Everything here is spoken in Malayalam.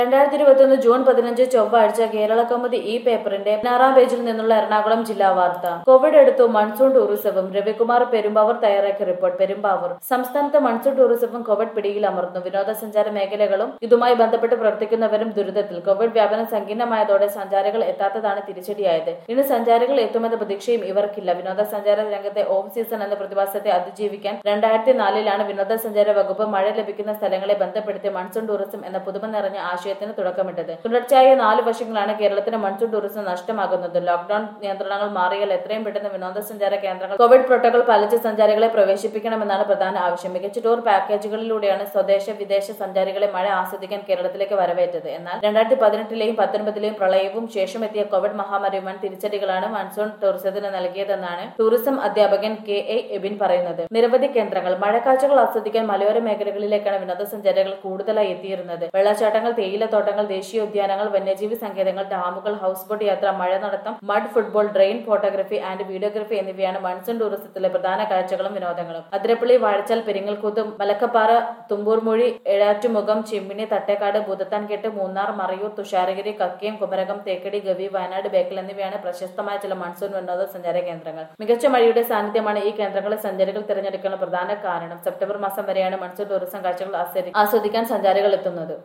രണ്ടായിരത്തി ഇരുപത്തിയൊന്ന് ജൂൺ പതിനഞ്ച് ചൊവ്വാഴ്ച കേരള കൗമുദി ഈ പേപ്പറിന്റെ പതിനാറാം പേജിൽ നിന്നുള്ള എറണാകുളം ജില്ലാ വാർത്ത കോവിഡ് എടുത്തു മൺസൂൺ ടൂറിസവും രവികുമാർ പെരുമ്പാവൂർ തയ്യാറാക്കിയ റിപ്പോർട്ട് പെരുമ്പാവൂർ സംസ്ഥാനത്ത് മൺസൂൺ ടൂറിസവും കോവിഡ് പിടിയിൽ അമർന്നു വിനോദസഞ്ചാര മേഖലകളും ഇതുമായി ബന്ധപ്പെട്ട് പ്രവർത്തിക്കുന്നവരും ദുരിതത്തിൽ കോവിഡ് വ്യാപനം സങ്കീർണമായതോടെ സഞ്ചാരികൾ എത്താത്തതാണ് തിരിച്ചടിയായത് ഇനി സഞ്ചാരികൾ എത്തുമെന്ന പ്രതീക്ഷയും ഇവർക്കില്ല വിനോദസഞ്ചാര രംഗത്തെ ഓഫ് സീസൺ എന്ന പ്രതിഭാസത്തെ അതിജീവിക്കാൻ രണ്ടായിരത്തി നാലിലാണ് വിനോദസഞ്ചാര വകുപ്പ് മഴ ലഭിക്കുന്ന സ്ഥലങ്ങളെ ബന്ധപ്പെടുത്തി മൺസൂൺ ടൂറിസം എന്ന പുതുമ നിറഞ്ഞ ആശയത്തിന് തുടക്കമിട്ടത് തുടർച്ചയായ നാല് വർഷങ്ങളാണ് കേരളത്തിന് മൺസൂൺ ടൂറിസം നഷ്ടമാകുന്നത് ലോക്ഡൌൺ നിയന്ത്രണങ്ങൾ മാറിയാൽ എത്രയും പെട്ടെന്ന് വിനോദസഞ്ചാര കേന്ദ്രങ്ങൾ കോവിഡ് പ്രോട്ടോകോൾ പാലിച്ച് സഞ്ചാരികളെ പ്രവേശിപ്പിക്കണമെന്നാണ് പ്രധാന ആവശ്യം മികച്ച ടൂർ പാക്കേജുകളിലൂടെയാണ് സ്വദേശ വിദേശ സഞ്ചാരികളെ മഴ ആസ്വദിക്കാൻ കേരളത്തിലേക്ക് വരവേറ്റത് എന്നാൽ രണ്ടായിരത്തി പതിനെട്ടിലെയും പത്തൊൻപതിലെയും പ്രളയവും ശേഷമെത്തിയ കോവിഡ് മഹാമാരിയും വൻ തിരിച്ചടികളാണ് മൺസൂൺ ടൂറിസത്തിന് നൽകിയതെന്നാണ് ടൂറിസം അധ്യാപകൻ കെ എ എബിൻ പറയുന്നത് നിരവധി കേന്ദ്രങ്ങൾ മഴക്കാഴ്ചകൾ ആസ്വദിക്കാൻ മലയോര മേഖലകളിലേക്കാണ് വിനോദസഞ്ചാരികൾ കൂടുതലായി എത്തിയിരുന്നത് വെള്ളച്ചാട്ടങ്ങൾ തേയിലത്തോട്ടങ്ങൾ ദേശീയോദ്യാനങ്ങൾ വന്യജീവി സങ്കേതങ്ങൾ ഡാമുകൾ ഹൗസ് ബോട്ട് യാത്ര മഴ നടത്തം mud football drain photography and videography എന്നിവയാണ് മൺസൂൺ ടൂറിസത്തിലെ പ്രധാന കാഴ്ചകളും വിനോദങ്ങളും അതിരപ്പള്ളി വാഴച്ചാൽ പെരിങ്ങൽകൂത്ത് മലക്കപ്പാറ തുമ്പൂർമൊഴി എഴാറ്റുമുഖം ചിമ്മിണി തട്ടേക്കാട് ഭൂതത്താൻകെട്ട് മൂന്നാർ മറയൂർ തുഷാരഗിരി കക്കയം കുമരകം തേക്കടി ഗവി വയനാട് ബേക്കൽ എന്നിവയാണ് പ്രശസ്തമായ ചില മൺസൂൺ വിനോദസഞ്ചാര കേന്ദ്രങ്ങൾ മികച്ച മഴയുടെ സാന്നിധ്യമാണ് ഈ കേന്ദ്രങ്ങളെ സഞ്ചാരികൾ തിരഞ്ഞെടുക്കാനുള്ള പ്രധാന കാരണം സെപ്റ്റംബർ മാസം വരെയാണ് മൺസൂൺ ടൂറിസം കാഴ്ചകൾ ആസ്വദിക്കാൻ സഞ്ചാരികൾ എത്തുന്നത്